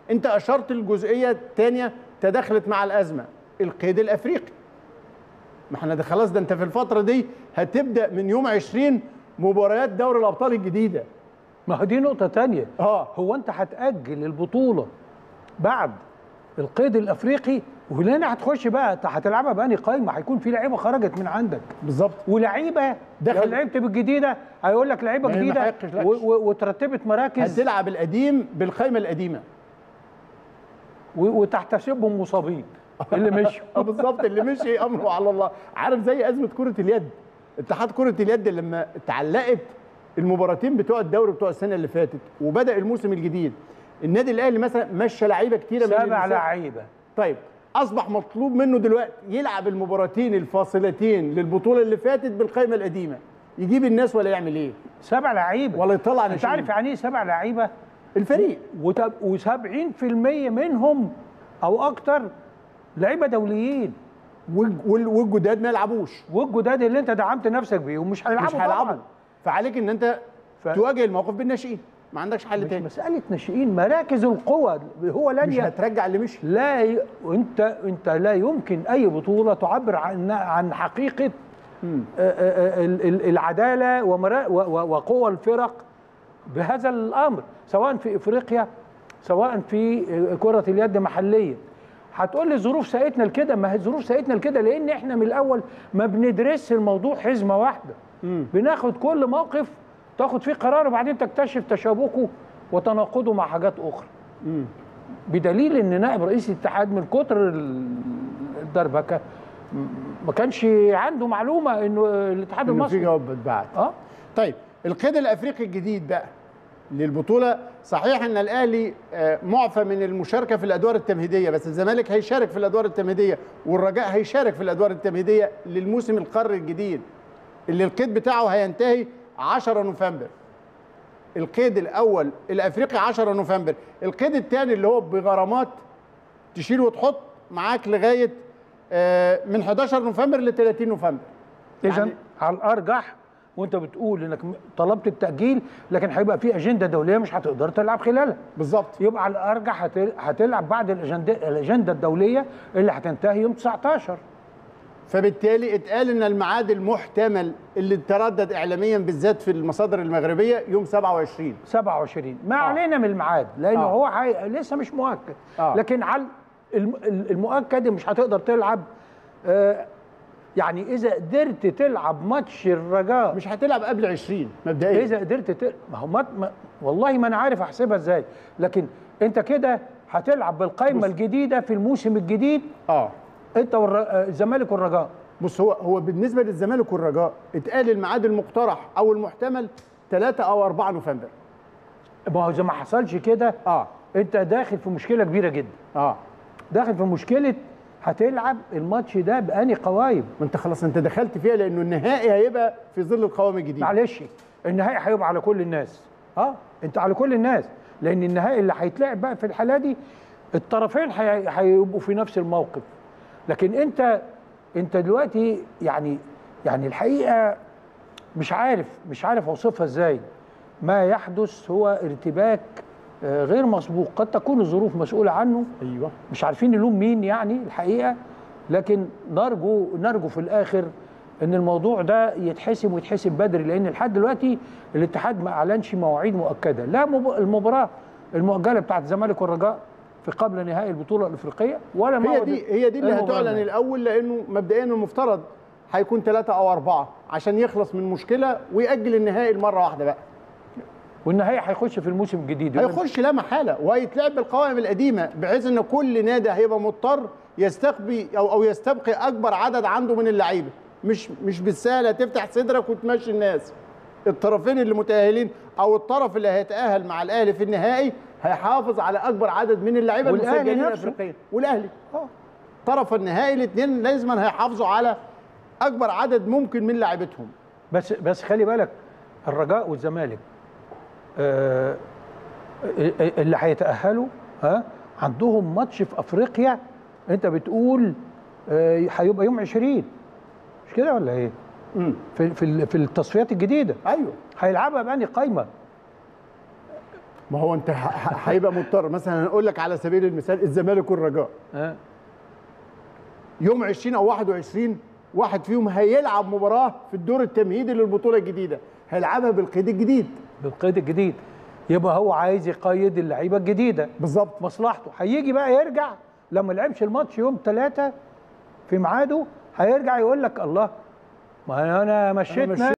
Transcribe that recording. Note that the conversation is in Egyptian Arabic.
انت اشرت الجزئيه الثانيه تداخلت مع الازمه القيد الافريقي ما احنا ده خلاص ده انت في الفتره دي هتبدا من يوم 20 مباريات دوري الابطال الجديده ما هو دي نقطة تانية اه هو أنت هتأجل البطولة بعد القيد الأفريقي وهنا هتخش بقى أنت هتلعبها بأني قايمة هيكون في لعيبة خرجت من عندك بالظبط ولعيبة دخل- لو لعبت بالجديدة هيقول لك لعيبة ما هي ما جديدة حقش لكش. و- و- وترتبت مراكز هتلعب القديم بالقائمه القديمه و- وتحتسبهم مصابين اللي مشوا اه بالظبط اللي مشي امره على الله عارف زي ازمه كره اليد اتحاد كره اليد لما اتعلقت المباراتين بتوع الدوري بتوع السنه اللي فاتت وبدا الموسم الجديد النادي الاهلي مثلا مشى لعيبه كتيره من سبع النساء. لعيبة طيب اصبح مطلوب منه دلوقتي يلعب المباراتين الفاصلتين للبطوله اللي فاتت بالقائمه القديمه يجيب الناس ولا يعمل ايه سبع لعيبة ولا يطلع أنت ناشئين. عارف يعني إيه سبع لعيبة الفريق و70% منهم أو أكتر لعيبة دوليين والج- وال- والجداد ما يلعبوش والجداد اللي انت دعمت نفسك بيهم مش هيلعبوا مش هيلعبوا طبعاً. فعليك ان انت ف- تواجه الموقف بالناشئين ما عندكش حل مش تاني مساله ناشئين مراكز القوى هو لن مش ي... هترجع اللي مشي لا ي... انت انت لا يمكن اي بطوله تعبر عن عن حقيقه مم. آه، آه، ال- ال- العداله ومرا... و... و... وقوى الفرق بهذا الامر سواء في افريقيا سواء في آه، كره اليد محليا هتقول لي ظروف ساقتنا لكده ما هي ظروف ساقتنا لكده لان احنا من الاول ما بندرسش الموضوع حزمه واحده مم. بناخد كل موقف تاخد فيه قرار وبعدين تكتشف تشابكه وتناقضه مع حاجات اخرى مم. بدليل ان نائب رئيس الاتحاد من كتر ال- الدربكه م- ما كانش عنده معلومه انه الاتحاد انه في المصري جواب بتبعت اه طيب القيد الافريقي الجديد بقى للبطوله صحيح ان الاهلي آه، معفى من المشاركه في الادوار التمهيديه بس الزمالك هيشارك في الادوار التمهيديه والرجاء هيشارك في الادوار التمهيديه للموسم القاري الجديد اللي القيد بتاعه هينتهي 10 نوفمبر القيد الاول الافريقي 10 نوفمبر القيد الثاني اللي هو بغرامات تشيل وتحط معاك لغايه آه، من 11 نوفمبر ل 30 نوفمبر اذا يعني- على الارجح وانت بتقول انك م- طلبت التاجيل لكن هيبقى في اجنده دوليه مش هتقدر تلعب خلالها بالظبط يبقى على الارجح هتل- هتلعب بعد الاجنده الاجنده الدوليه اللي هتنتهي يوم 19 فبالتالي اتقال ان الميعاد المحتمل اللي تردد اعلاميا بالذات في المصادر المغربيه يوم 27 27 ما آه. علينا من الميعاد لانه آه. هو حي... لسه مش مؤكد آه. لكن على الم... المؤكد مش هتقدر تلعب آه يعني اذا قدرت تلعب ماتش الرجاء مش هتلعب قبل 20 مبدئيا اذا قدرت ت... ما هو ما... ما... والله ما انا عارف احسبها ازاي لكن انت كده هتلعب بالقائمه بص. الجديده في الموسم الجديد اه انت والر... آه، الزمالك والرجاء بص هو هو بالنسبه للزمالك والرجاء اتقال الميعاد المقترح او المحتمل 3 او 4 نوفمبر ما هو اذا ما حصلش كده اه انت داخل في مشكله كبيره جدا اه داخل في مشكله هتلعب الماتش ده بأني قوايم ما انت خلاص انت دخلت فيها لانه النهائي هيبقى في ظل القوام الجديد معلش النهائي هيبقى على كل الناس اه انت على كل الناس لان النهائي اللي هيتلعب بقى في الحاله دي الطرفين هي- هيبقوا في نفس الموقف لكن انت انت دلوقتي يعني يعني الحقيقه مش عارف مش عارف اوصفها ازاي ما يحدث هو ارتباك آه، غير مسبوق قد تكون الظروف مسؤوله عنه ايوه مش عارفين نلوم مين يعني الحقيقه لكن نرجو نرجو في الاخر ان الموضوع ده يتحسم ويتحسم بدري لان لحد دلوقتي الاتحاد ما اعلنش مواعيد مؤكده لا مب- المباراه المؤجله بتاعت الزمالك والرجاء في قبل نهائي البطوله الافريقيه ولا هي موعد دي هي دي اللي المباراة هتعلن النهائية. الاول لانه مبدئيا المفترض هيكون ثلاثة او أربعة عشان يخلص من مشكله ويأجل النهائي المره واحده بقى والنهائي هيخش في الموسم الجديد هيخش لا محاله وهيتلعب بالقوائم القديمه بحيث ان كل نادي هيبقى مضطر يستقبي او او يستبقي اكبر عدد عنده من اللعيبه مش مش بالسهله تفتح صدرك وتمشي الناس الطرفين اللي متاهلين او الطرف اللي هيتاهل مع الاهلي في النهائي هيحافظ على اكبر عدد من اللعيبه والأهلي المسجلين نفسه. الافريقيين والاهلي آه. طرف النهائي الاثنين لازم هيحافظوا على اكبر عدد ممكن من لاعيبتهم بس بس خلي بالك الرجاء والزمالك آه اللي هيتأهلوا ها عندهم ماتش في افريقيا انت بتقول آه، هيبقى يوم 20 مش كده ولا ايه؟ امم في في ال- في التصفيات الجديده ايوه هيلعبها بأني قايمه ما هو انت ه- ه- هيبقى مضطر مثلا هنقول لك على سبيل المثال الزمالك والرجاء آه. يوم 20 او 21 واحد فيهم هيلعب مباراه في الدور التمهيدي للبطوله الجديده هيلعبها بالقيد الجديد بالقيد الجديد يبقى هو عايز يقيد اللعيبه الجديده بالظبط مصلحته هيجي بقى يرجع لما لعبش الماتش يوم ثلاثة في ميعاده هيرجع يقول لك الله ما انا مشيت مشيت ناس